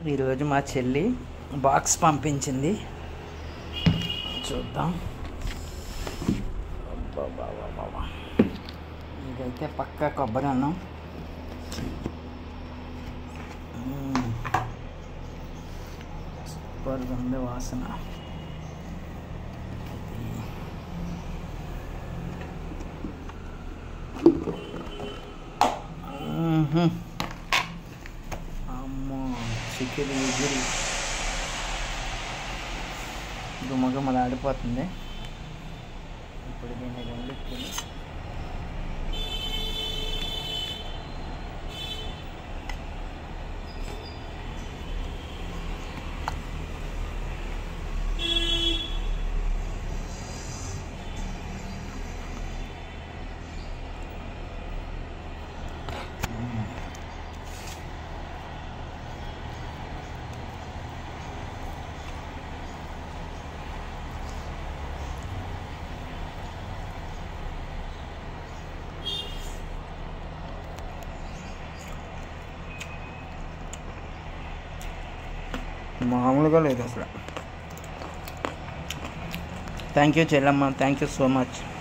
ఈరోజు మా చెల్లి బాక్స్ పంపించింది చూద్దాం అబ్బబ్బబ్బబ్బబ్బ. ఇదైతే పక్కా కొబ్బరి అన్నం మ్మ్. సూపర్గా ఉంది వాసన మ్మ్హ. అమ్మో చికెన్ ఎగిరి గుమ్మగుమ్మలు ఆడిపోతుంది ఇప్పుడు దీన్ని రెండింటిని మామూలుగా లేదు అసలు thank you Chellamma thank you so much